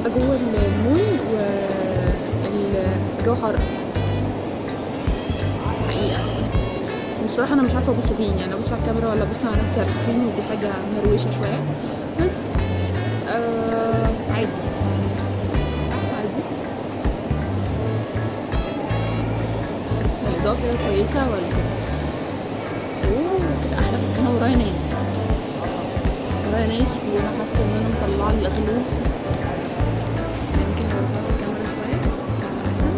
قاعده جوه المول والجو حر حقيقه بصراحه انا مش عارفه ابص فين يعني ابص على الكاميرا ولا ابص على نفسي على السكرين ودي حاجه مروشه شويه بس آه عادي عادي الاضاءه كده كويسه ولا اوه كده احلى بس انا ورايا ناس ورايا ناس وانا حاسه ان انا مطلعه الغلو يمكن لو رفعت الكاميرا شويه تبقى احسن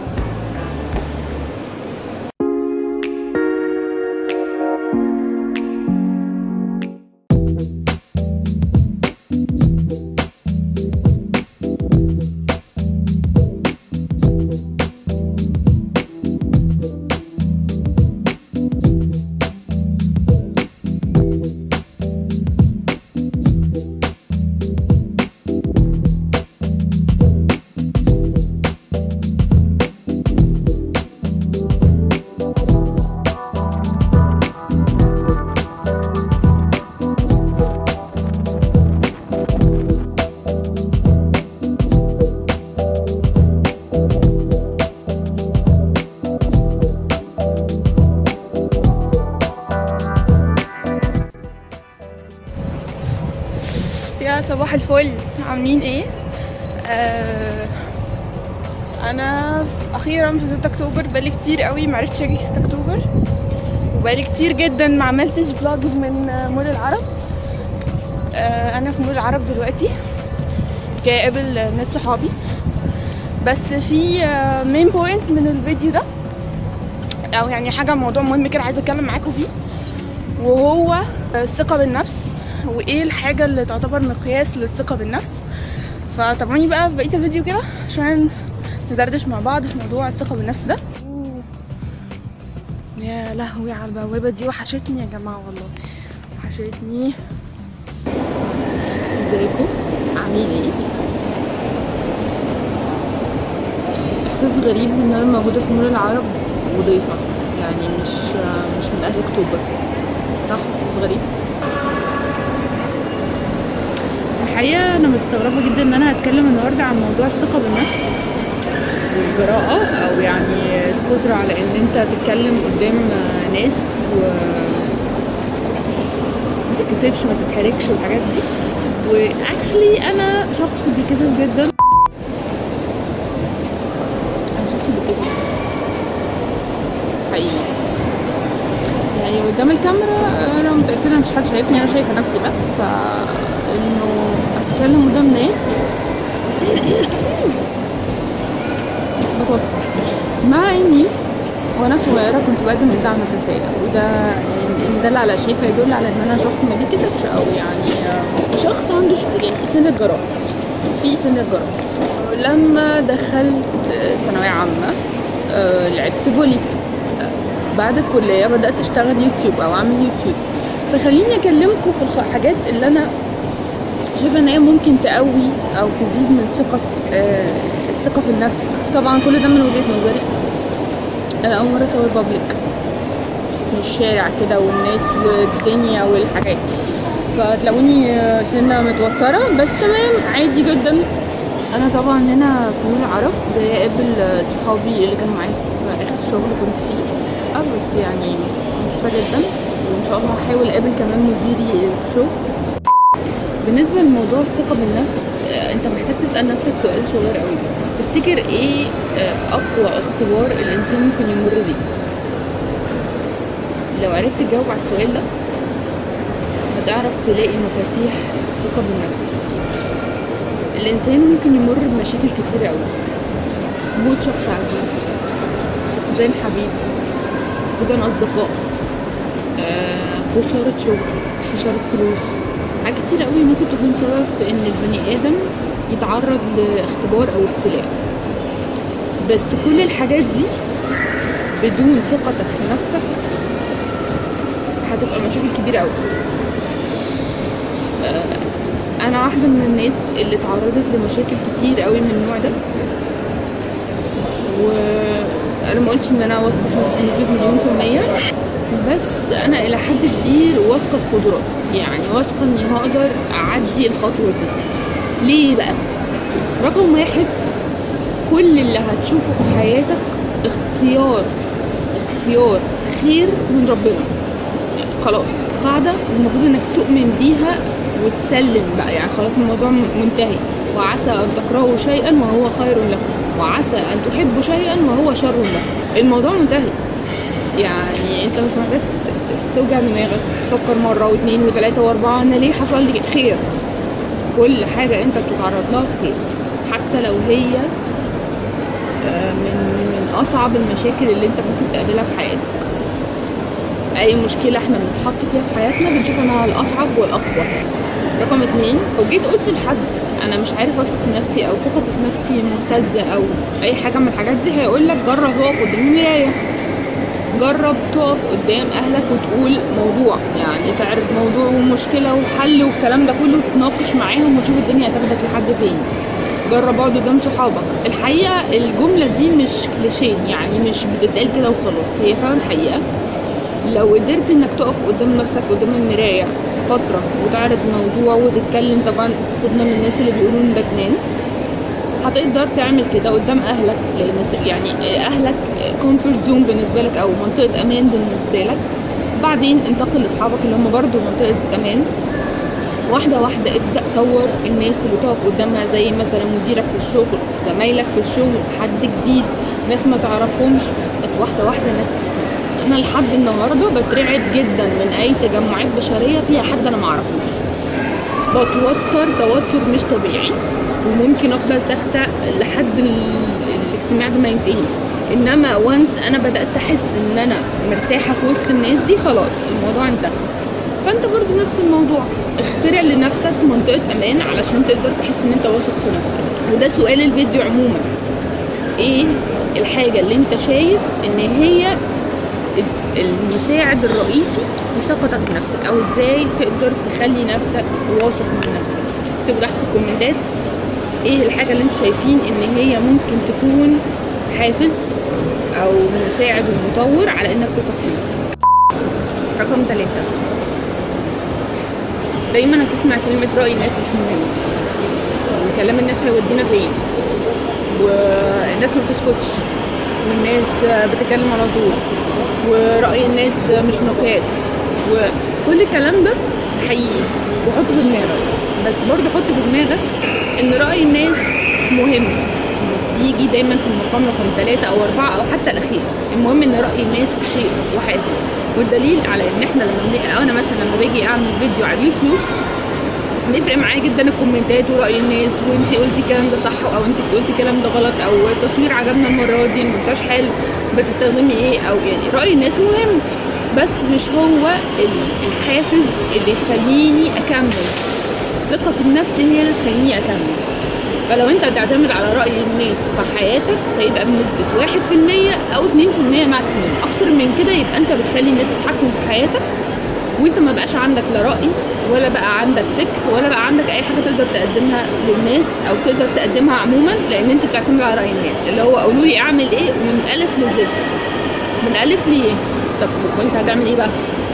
يا صباح الفل عاملين ايه آه انا اخيرا في 6 اكتوبر بقالي كتير قوي معرفتش اجي 6 اكتوبر وبقالي كتير جدا ما عملتش فلوج من آه، مول العرب آه انا في مول العرب دلوقتي جاي اقابل آه، ناس صحابي بس في مين بوينت من الفيديو ده او يعني حاجه موضوع مهم كده عايزه اتكلم معاكم فيه وهو الثقه بالنفس وايه الحاجه اللي تعتبر مقياس للثقه بالنفس فتابعوني بقى في بقيه الفيديو كده عشان ندردش مع بعض في موضوع الثقه بالنفس ده أوه. يا لهوي على البوابه دي وحشتني يا جماعه والله وحشتني ازيكم عاملين ايه احساس غريب ان انا موجوده في مول العرب وضيفه يعني مش مش من اهل اكتوبر صح احساس غريب الحقيقه انا مستغربه جدا ان انا هتكلم النهارده عن موضوع الثقه بالنفس والجراءه او يعني القدره على ان انت تتكلم قدام ناس و ما تتكسفش ما تتحركش والحاجات دي واكشلي انا شخص بيتكسف جدا انا شخص بيتكسف حقيقي يعني قدام الكاميرا انا متاكده ان مش حد شايفني انا شايفه نفسي بس فانه اتكلم قدام ناس بتوتر مع اني وانا صغيره كنت بقدم اذاعه مدرسيه وده ان دل على شيء فيدل على ان انا شخص ما بيتكسفش او يعني آه، شخص عنده ش- يعني سن الجراءه في سن الجراءه لما دخلت آه، ثانويه عامه آه، لعبت فولي آه، بعد الكليه بدات اشتغل يوتيوب او اعمل يوتيوب فخليني اكلمكم في الحاجات اللي انا شايفه ان هي ممكن تقوي او تزيد من ثقه آه، الثقه في النفس طبعا كل ده من وجهه نظري انا اول مره اصور بابليك في الشارع كده والناس والدنيا والحاجات فتلاقوني آه، سنة متوترة بس تمام عادي جدا انا طبعا هنا في مول العرب جايه اقابل آه، صحابي اللي كانوا معايا في اخر شغل كنت فيه اه بس يعني مبسوطه جدا وان شاء الله هحاول اقابل كمان مديري اللي في الشغل بالنسبه لموضوع الثقه بالنفس آه، انت محتاج تسال نفسك سؤال صغير قوي تفتكر ايه آه، اقوى اختبار الانسان ممكن يمر بيه لو عرفت تجاوب على السؤال ده هتعرف تلاقي مفاتيح الثقه بالنفس الانسان ممكن يمر بمشاكل كتير قوي موت شخص عزيز فقدان حبيب فقدان اصدقاء آه، خساره شغل خساره فلوس حاجات كتير قوي ممكن تكون سبب في ان البني ادم يتعرض لاختبار او ابتلاء بس كل الحاجات دي بدون ثقتك في نفسك هتبقى مشاكل كبيره قوي آه، انا واحده من الناس اللي اتعرضت لمشاكل كتير قوي من النوع ده وانا ما قلتش ان انا واثقه في نفسي بنسبه مليون في الميه بس انا الى حد كبير واثقه في قدراتي يعني واثقه اني هقدر اعدي الخطوه دي ليه بقى رقم واحد كل اللي هتشوفه في حياتك اختيار اختيار خير من ربنا خلاص قاعدة المفروض انك تؤمن بيها وتسلم بقى يعني خلاص الموضوع منتهي وعسى ان تكرهوا شيئا وهو خير لكم وعسى ان تحبوا شيئا وهو شر لكم الموضوع منتهي يعني انت مش محتاج ت- ت- توجع دماغك تفكر مرة واثنين وثلاثة واربعة انا ليه حصل لي خير كل حاجة انت بتتعرض لها خير حتى لو هي آه، من من اصعب المشاكل اللي انت ممكن تقابلها في حياتك اي مشكله احنا بنتحط فيها في حياتنا بنشوف انها الاصعب والاقوى رقم اتنين لو جيت قلت لحد انا مش عارف اثق في نفسي او ثقتي في نفسي مهتزه او اي حاجه من الحاجات دي هيقول لك جرب اقف قدام المرايه جرب تقف قدام اهلك وتقول موضوع يعني تعرض موضوع ومشكله وحل والكلام ده كله تناقش معاهم وتشوف الدنيا هتاخدك لحد فين جرب اقعد قدام صحابك الحقيقه الجمله دي مش كليشيه يعني مش بتتقال كده وخلاص هي فعلا حقيقه لو قدرت انك تقف قدام نفسك قدام المرايه فتره وتعرض موضوع وتتكلم طبعا سيبنا من الناس اللي بيقولوا ان ده جنان هتقدر تعمل كده قدام اهلك لان يعني اهلك كومفورت زون بالنسبه لك او منطقه امان بالنسبه لك بعدين انتقل لاصحابك اللي هم برضو منطقه امان واحده واحده ابدا طور الناس اللي تقف قدامها زي مثلا مديرك في الشغل زمايلك في الشغل حد جديد ناس ما تعرفهمش بس واحده واحده الناس تسمع انا لحد النهارده بترعب جدا من اي تجمعات بشريه فيها حد انا ما اعرفوش بتوتر توتر مش طبيعي وممكن افضل ساكته لحد ال- الاجتماع ده ما ينتهي انما وانس انا بدات احس ان انا مرتاحه في وسط الناس دي خلاص الموضوع انتهى فانت برضو نفس الموضوع اخترع لنفسك منطقه امان علشان تقدر تحس ان انت واثق في نفسك وده سؤال الفيديو عموما ايه الحاجه اللي انت شايف ان هي المساعد الرئيسي في ثقتك بنفسك او ازاي تقدر تخلي نفسك واثق من نفسك اكتبوا تحت في الكومنتات ايه الحاجه اللي انتوا شايفين ان هي ممكن تكون حافز او مساعد ومطور على انك تثق في نفسك رقم ثلاثة دايما هتسمع كلمة رأي الناس مش مهم وكلام الناس هيودينا فين والناس ما بتسكتش والناس بتتكلم على طول ورأي الناس مش مقياس وكل الكلام ده حقيقي وحطه في دماغك بس برضه حط في دماغك ان رأي الناس مهم بس يجي دايما في المقام رقم ثلاثة أو أربعة أو حتى الأخير المهم إن رأي الناس شيء وحافز والدليل على إن إحنا لما بن... أنا مثلا لما باجي أعمل فيديو على اليوتيوب بيفرق معايا جدا الكومنتات ورأي الناس وانتي قلتي الكلام ده صح او انتي قلتي الكلام ده غلط او التصوير عجبنا المرة دي المونتاج حلو بتستخدمي ايه او يعني رأي الناس مهم بس مش هو ال- الحافز اللي يخليني اكمل ثقتي بنفسي هي اللي تخليني اكمل فلو انت هتعتمد على رأي الناس في حياتك فيبقى بنسبة واحد في المية او اتنين في المية ماكسيموم اكتر من كده يبقى انت بتخلي الناس تتحكم في حياتك وانت ما بقاش عندك لا رأي ولا بقى عندك فكر ولا بقى عندك اي حاجة تقدر تقدمها للناس او تقدر تقدمها عموما لان انت بتعتمد على رأي الناس اللي هو قولوا لي اعمل ايه من الف لزد من الف ليه طب وانت هتعمل ايه بقى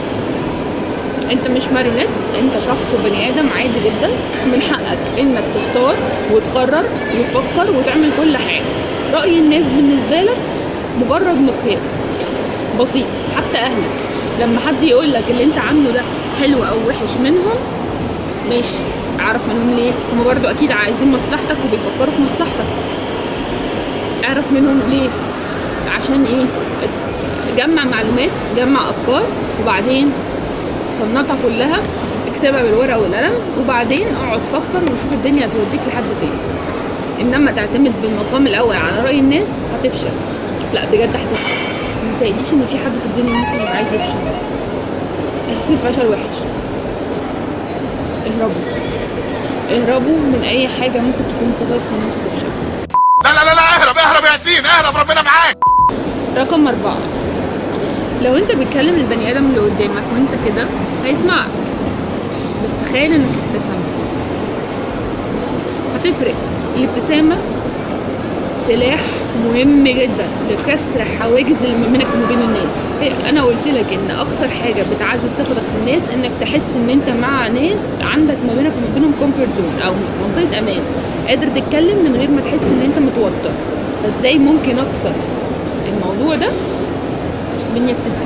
انت مش مارينيت انت شخص وبني ادم عادي جدا من حقك انك تختار وتقرر وتفكر وتعمل كل حاجه راي الناس بالنسبه لك مجرد مقياس بسيط حتى اهلك لما حد يقول لك اللي انت عامله ده حلو او وحش منهم ماشي اعرف منهم ليه هما برضو اكيد عايزين مصلحتك وبيفكروا في مصلحتك اعرف منهم ليه عشان ايه جمع معلومات جمع افكار وبعدين صنتها كلها اكتبها بالورقه والقلم وبعدين اقعد فكر وشوف الدنيا هتوديك لحد فين انما تعتمد بالمقام الاول على راي الناس هتفشل لا بجد هتفشل ما متهيأليش ان في حد في الدنيا ممكن يبقى عايز يفشل احساس الفشل وحش اهربوا اهربوا من اي حاجه ممكن تكون سبب في ان انتوا تفشلوا لا لا لا لا اهرب اهرب يا ياسين اهرب ربنا معاك رقم أربعة لو أنت بتكلم البني آدم اللي قدامك وأنت كده هيسمعك بس تخيل إنك ابتسمت هتفرق الابتسامة سلاح مهم جدا لكسر حواجز اللي ما بينك وما بين الناس انا قلت لك ان اكتر حاجه بتعزز ثقتك في الناس انك تحس ان انت مع ناس عندك ما بينك وما بينهم كومفورت زون او منطقه امان قادر تتكلم من غير ما تحس ان انت متوتر فازاي ممكن اكسر الموضوع ده باني ابتسم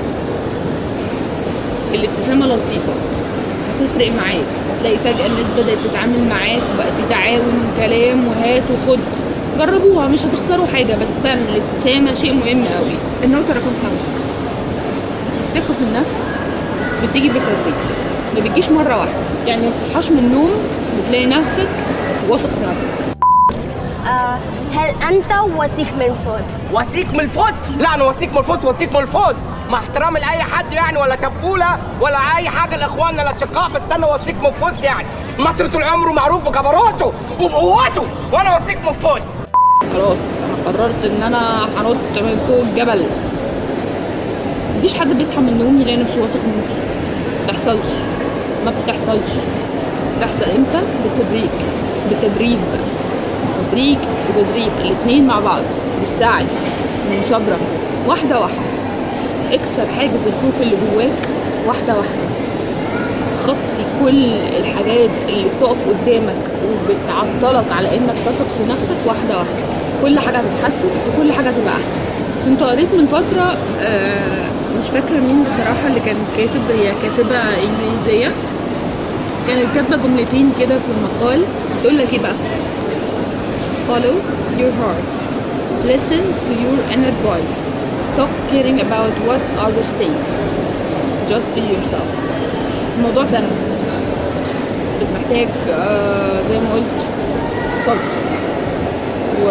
الابتسامه لطيفه هتفرق معاك هتلاقي فجاه الناس بدات تتعامل معاك وبقى في تعاون كلام وهات وخد جربوها مش هتخسروا حاجه بس فعلا الابتسامه شيء مهم قوي النقطه رقم خمسة الثقه في النفس بتيجي بالتدريج ما بتجيش مره واحده يعني ما بتصحاش من النوم بتلاقي نفسك واثق في نفسك آه، هل أنت وثيق من فوز؟ وثيق من الفوز لا انا وثيق من الفوز وثيق من الفوز مع احترامي لاي حد يعني ولا تبوله ولا اي حاجه لاخواننا الاشقاء بس انا وثيق من الفوز يعني مصر طول عمره معروف بجبروته وبقوته وانا وثيق من الفوز خلاص انا قررت ان انا هنط من فوق الجبل مفيش حد بيصحى من النوم يلاقي نفسه واثق من نفسه مبتحصلش ما بتحصلش بتحصل امتى بالتدريج بالتدريب تدريج وتدريب الاتنين مع بعض بالسعي بالمثابرة واحدة واحدة اكسر حاجز الخوف اللي جواك واحدة واحدة خطي كل الحاجات اللي بتقف قدامك وبتعطلك على انك تثق في نفسك واحده واحده كل حاجه هتتحسن وكل حاجه هتبقى احسن كنت قريت من فتره آه، مش فاكره مين بصراحه اللي كانت كاتب هي كاتبه انجليزيه كانت كاتبه جملتين كده في المقال تقول لك ايه بقى follow your heart listen to your inner voice stop caring about what others say just be yourself الموضوع سهل بس محتاج آه، زي ما قلت صبر و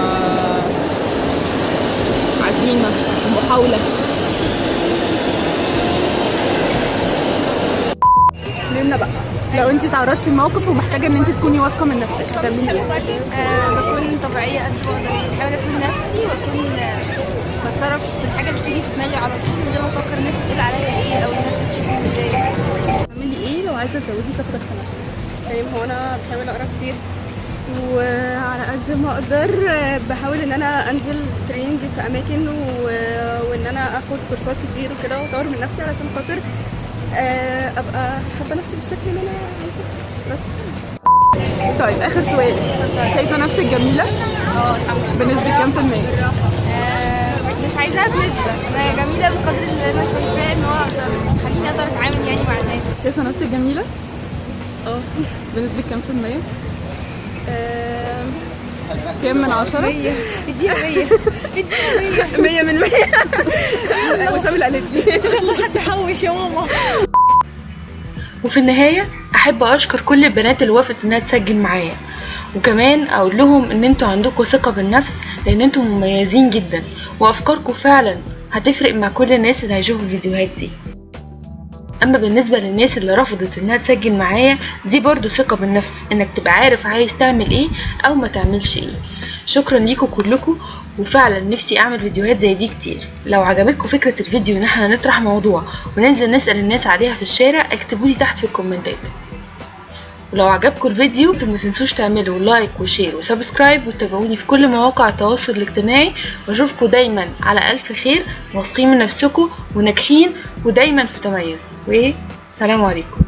عزيمة ومحاولة نمنا بقى لو انت تعرضتي لموقف ومحتاجه ان انت تكوني واثقه من نفسك هتعملي ايه؟ آه، بكون طبيعية قد ما اقدر يعني بحاول اكون نفسي واكون آه، بتصرف في الحاجة اللي بتيجي في دماغي على طول من غير ما افكر الناس هتقول عليا ايه او الناس بتشوفني ازاي تعملي ايه لو عايزه تزودي ثقتك في نفسك؟ طيب هو انا بحاول اقرا كتير وعلى قد ما اقدر آه، بحاول ان انا انزل تريننج في اماكن و... وان انا اخد كورسات كتير وكده واطور من نفسي علشان خاطر آه، ابقى حابه نفسي بالشكل اللي انا عايزاه بس طيب اخر سؤال شايفه نفسك جميله اه الحمد لله بنسبه كام في المية؟ آه، مش عايزاها بنسبة انا جميلة بقدر اللي انا شايفاه ان هو اقدر خليني اقدر اتعامل يعني مع الناس شايفه نفسك جميله؟ اه بنسبه كام في المية؟ كام من عشرة؟ 100 اديها 100 اديها 100 100 من 100 وسام اللي قالت لي ان شاء الله حد حوش يا ماما وفي النهاية أحب أشكر كل البنات اللي وافقت إنها تسجل معايا وكمان أقول لهم إن انتوا عندكم ثقة بالنفس لأن انتوا مميزين جدا وأفكاركم فعلا هتفرق مع كل الناس اللي هيشوفوا الفيديوهات دي أما بالنسبة للناس اللي رفضت إنها تسجل معايا دي برضو ثقة بالنفس إنك تبقى عارف عايز تعمل إيه أو ما تعملش إيه شكرا ليكم كلكم وفعلا نفسي اعمل فيديوهات زي دي كتير لو عجبتكم فكرة الفيديو ان احنا نطرح موضوع وننزل نسأل الناس عليها في الشارع اكتبولي تحت في الكومنتات ولو عجبكم الفيديو ما تنسوش تعملوا لايك وشير وسبسكرايب وتابعوني في كل مواقع التواصل الاجتماعي واشوفكم دايما على الف خير واثقين من نفسكم وناجحين ودايما في تميز وايه سلام عليكم